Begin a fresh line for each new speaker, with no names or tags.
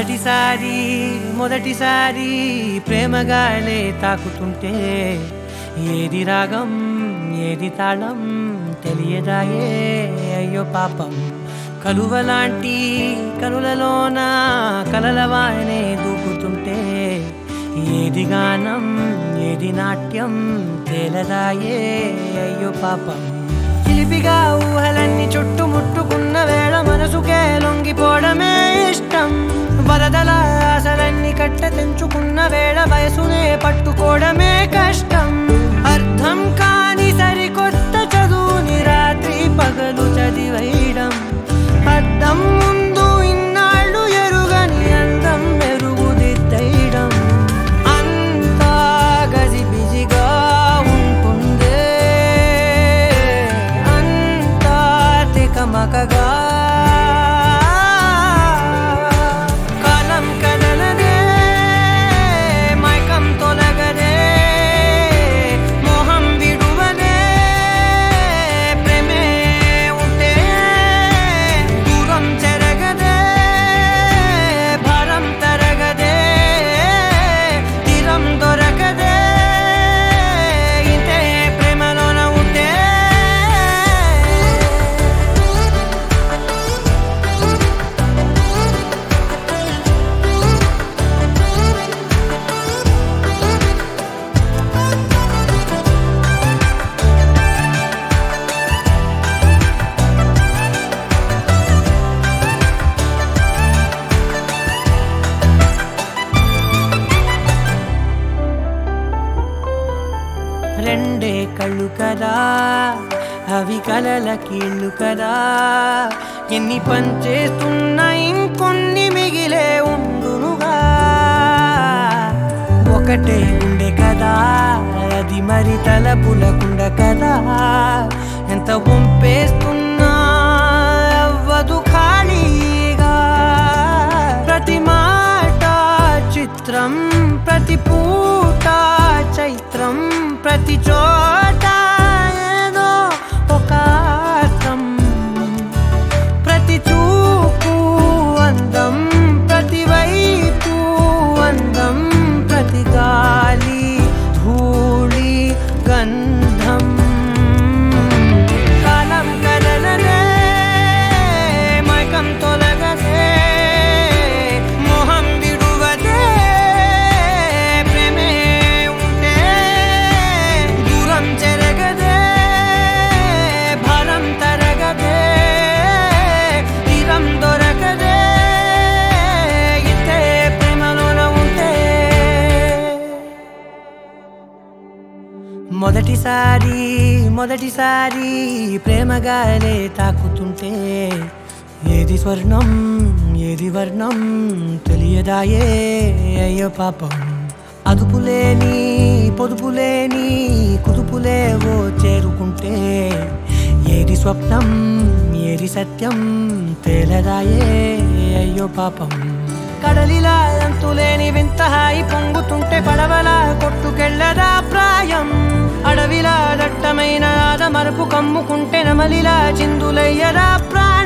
మొదటిసారి మొదటిసారి ప్రేమగాలే తాకుతుంటే ఏది రాగం ఏది తాళం తెలియదాయే అయ్యో పాపం కలువలాంటి కనులలోన కలలవానే దూకుతుంటే ఏది గానం ఏది నాట్యం తేలదాయే అయ్యో పాపం చిలిపిగా ఊహలన్నీ చుట్టుముట్టుకున్న వేళ మనసుకే లొంగిపోవడమే ఇష్టం వరదల ఆశలన్నీ కట్ట తెంచుకున్న వేళ వయసునే పట్టుకోవడమే కష్టం అర్థం కాని సరికొత్త చదువుని రాత్రి పగలు చదివేయడం అద్దం ముందు ఇన్నాళ్ళు ఎరుగని అందం మెరుగుదిద్దయడం అంతా గజిబిజిగా ఉంటుందే అంతా తికమకగా కాలం కదలదే మైకం తొలగదే మోహం విడువదే ప్రేమే ఉంటే దూరం చెరగదే భారం తరగదే తీరం దొరకదే ఇంతే ప్రేమలోన ఉంటే రెండే కళ్ళు కదా అవి కలల కీళ్ళు కదా ఎన్ని పనిచేస్తున్నా ఇంకొన్ని మిగిలే ఉండునుగా ఒకటే గుండె కదా అది మరి తలపులకుండ కదా ఎంత పంపేస్తున్నా అవ్వదు ఖాళీగా ప్రతి మాట చిత్రం ప్రతి పూట చైత్రం ప్రతి చోట ఏదో ఒక అర్థం ప్రతి చూపు అందం ప్రతి వైపు అందం ప్రతి గాలి ధూళి గంధం కాలం కదలదే మైకం తొలగదే మోహం విడువదే ప్రేమే ఉంటే దూరం చెరగదే భారం తరగదే తీరం దొరకదే ఇంతే ప్రేమలోన ఉంటే మొదటిసారి మొదటిసారి ప్రేమగాలే తాకుతుంటే ఏది స్వర్ణం ఏది వర్ణం తెలియదాయే అయ్యో పాపం అదుపులేని పొదుపులేని కుదుపులేవో చేరుకుంటే ఏది స్వప్నం ఏది సత్యం తేలదాయే అయ్యో పాపం కడలిలా అంతులేని వింత హాయి పొంగుతుంటే పడవలా కొట్టుకెళ్ళదా ప్రాయం అడవిలా దట్టమైన ఆద మరపు కమ్ముకుంటే నమలిలా చిందులయ్యదా ప్రాయం